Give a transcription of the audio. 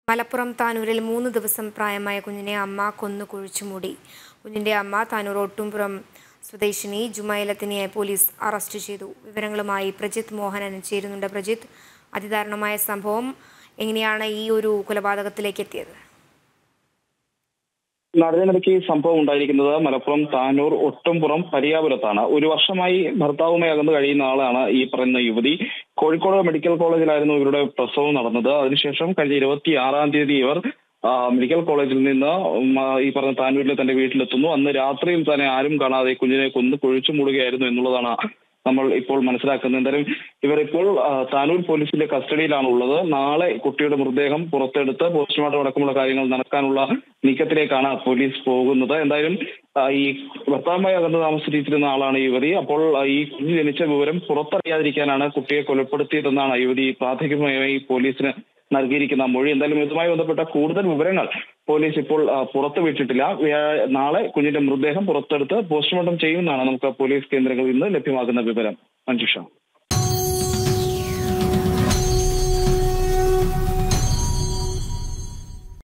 മലപ്പുറം താനൂരിൽ മൂന്ന് ദിവസം പ്രായമായ കുഞ്ഞിനെ അമ്മ കൊന്നു കുഴിച്ചുമൂടി കുഞ്ഞിന്റെ അമ്മ താനൂർ ഒട്ടുംപുറം സ്വദേശിനി ജുമൈലത്തിനെ പോലീസ് അറസ്റ്റ് ചെയ്തു വിവരങ്ങളുമായി പ്രജിത്ത് മോഹനൻ ചേരുന്നുണ്ട് പ്രജിത്ത് അതിദാരുണമായ സംഭവം എങ്ങനെയാണ് ഈ ഒരു കൊലപാതകത്തിലേക്ക് എത്തിയത് നടന്നിടയ്ക്ക് ഈ സംഭവം ഉണ്ടായിരിക്കുന്നത് മലപ്പുറം താനൂർ ഒട്ടുംപുറം പരിയാപുരത്താണ് ഒരു വർഷമായി ഭർത്താവുമായി അകന്നു കഴിയുന്ന ആളാണ് ഈ പറയുന്ന യുവതി കോഴിക്കോട് മെഡിക്കൽ കോളേജിലായിരുന്നു ഇവരുടെ പ്രസവം നടന്നത് അതിനുശേഷം കഴിഞ്ഞ ഇരുപത്തി ആറാം തീയതി ഇവർ ആ, മെഡിക്കൽ കോളേജിൽ നിന്ന് ഉം, ആ, ഈ പറഞ്ഞ താനൂരിലെ തന്റെ വീട്ടിലെത്തുന്നു അന്ന് രാത്രിയിൽ തന്നെ ആരും കാണാതെ കുഞ്ഞിനെ കൊന്ന് കുഴിച്ചു മൂടുകയായിരുന്നു എന്നുള്ളതാണ് നമ്മൾ ഇപ്പോൾ മനസ്സിലാക്കുന്നത് എന്തായാലും ഇവർ ഇപ്പോൾ ആ, താനൂർ പോലീസിന്റെ കസ്റ്റഡിയിലാണ് ഉള്ളത് നാളെ കുട്ടിയുടെ മൃതദേഹം പുറത്തെടുത്ത് പോസ്റ്റ്മോർട്ടം അടക്കമുള്ള കാര്യങ്ങൾ നടക്കാനുള്ള നീക്കത്തിലേക്കാണ് പോലീസ് പോകുന്നത് എന്തായാലും ആ, ഈ ഭർത്താവുമായി അകന്ന് താമസിച്ചിരുന്ന ആളാണ് ഈ യുവതി അപ്പോൾ ആ, ഈ കുഞ്ഞ് ജനിച്ച വിവരം പുറത്തറിയാതിരിക്കാനാണ് കുട്ടിയെ കൊലപ്പെടുത്തിയതെന്നാണ് ആ യുവതി പ്രാഥമികമായി പോലീസിന് നൽകിയിരിക്കുന്ന മൊഴി എന്തായാലും ഇതുമായി ബന്ധപ്പെട്ട കൂടുതൽ വിവരങ്ങൾ പോലീസ് ഇപ്പോൾ ആ, പുറത്തുവിട്ടിട്ടില്ല വ്യാ- നാളെ കുഞ്ഞിന്റെ മൃതദേഹം പുറത്തെടുത്ത് പോസ്റ്റ്മോർട്ടം ചെയ്യുമെന്നാണ് നമുക്ക് പോലീസ് കേന്ദ്രങ്ങളിൽ നിന്ന് ലഭ്യമാകുന്ന വിവരം മഞ്ജുഷ